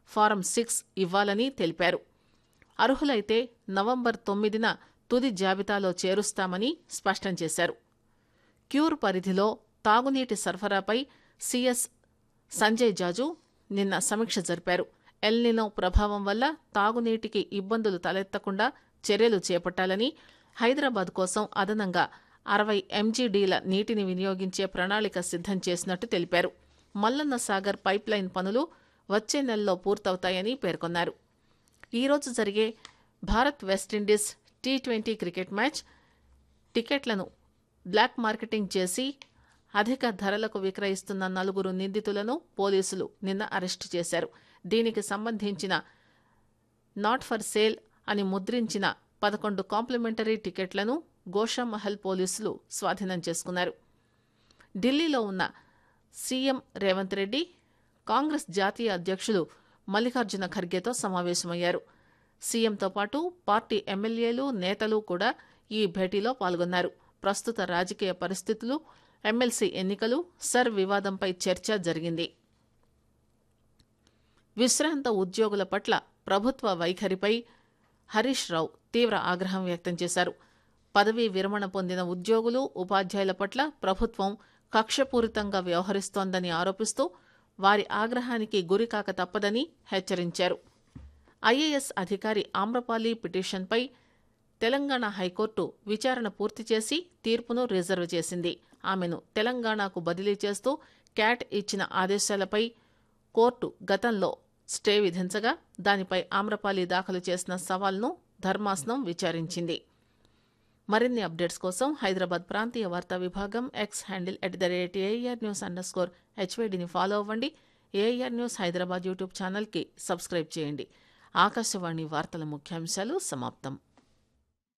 form six ఇవ్వాలని తెలిపారు అర్హులైతే November తొమ్మిదిన తుది జాబితాలో చేరుస్తామని స్పష్టం చేశారు క్యూర్ పరిధిలో తాగునీటి సరఫరాపై సీఎస్ సంజయ్ జాజు నిన్న సమీక్ష జరిపారు ఎల్నినో ప్రభావం వల్ల తాగునీటికి ఇబ్బందులు తలెత్తకుండా చర్యలు చేపట్టాలని హైదరాబాద్ కోసం అదనంగా అరవై ఎంజీడీల నీటిని వినియోగించే ప్రణాళిక సిద్దం చేసినట్టు తెలిపారు మల్లన్న సాగర్ పైప్లైన్ పనులు వచ్చే నెలలో పూర్తవుతాయని పేర్కొన్నారు ఈరోజు జరిగే Bharat West Indies T twenty cricket match టికెట్లను బ్లాక్ మార్కెటింగ్ చేసి అధిక ధరలకు విక్రయిస్తున్న నలుగురు నిందితులను పోలీసులు నిన్న అరెస్టు చేశారు దీనికి సంబంధించిన నాట్ ఫర్ సేల్ అని ముద్రించిన పదకొండు కాంప్లిమెంటరీ టికెట్లను గోషామహల్ పోలీసులు స్వాధీనం చేసుకున్నారు ఢిల్లీలో ఉన్న సీఎం రేవంత్ రెడ్డి కాంగ్రెస్ జాతీయ అధ్యక్షులు మల్లికార్జున ఖర్గేతో సమావేశమయ్యారు సీఎంతో పాటు పార్టీ ఎమ్మెల్యేలు నేతలు కూడా ఈ భేటీలో పాల్గొన్నారు ప్రస్తుత రాజకీయ పరిస్థితులు ఎమ్మెల్సీ ఎన్నికలు సర్ వివాదంపై చర్చ జరిగింది విశ్రాంత ఉద్యోగుల పట్ల ప్రభుత్వ వైఖరిపై హరీష్ రావు తీవ్ర ఆగ్రహం వ్యక్తం చేశారు పదవీ విరమణ పొందిన ఉద్యోగులు ఉపాధ్యాయుల పట్ల ప్రభుత్వం కక్షపూరితంగా వ్యవహరిస్తోందని ఆరోపిస్తూ వారి ఆగ్రహానికి గురికాక తప్పదని హెచ్చరించారు ఐఏఎస్ అధికారి ఆమ్రపాలి పిటిషన్పై తెలంగాణ హైకోర్టు విచారణ పూర్తి చేసి తీర్పును రిజర్వ్ చేసింది ఆమెను తెలంగాణకు బదిలీ చేస్తూ క్యాట్ ఇచ్చిన ఆదేశాలపై కోర్టు గతంలో స్టే విధించగా దానిపై ఆమ్రపాలి దాఖలు చేసిన సవాల్ను ధర్మాసనం విచారించింది మరిన్ని అప్డేట్స్ కోసం హైదరాబాద్ ప్రాంతీయ వార్తా విభాగం X handle at the rate AIR news underscore హెచ్వైడిని ఫాలో అవ్వండి ఏఆర్ న్యూస్ హైదరాబాద్ యూట్యూబ్ ఛానల్కి సబ్స్క్రైబ్ చేయండి ఆకాశవాణి వార్తల ముఖ్యాంశాలు సమాప్తం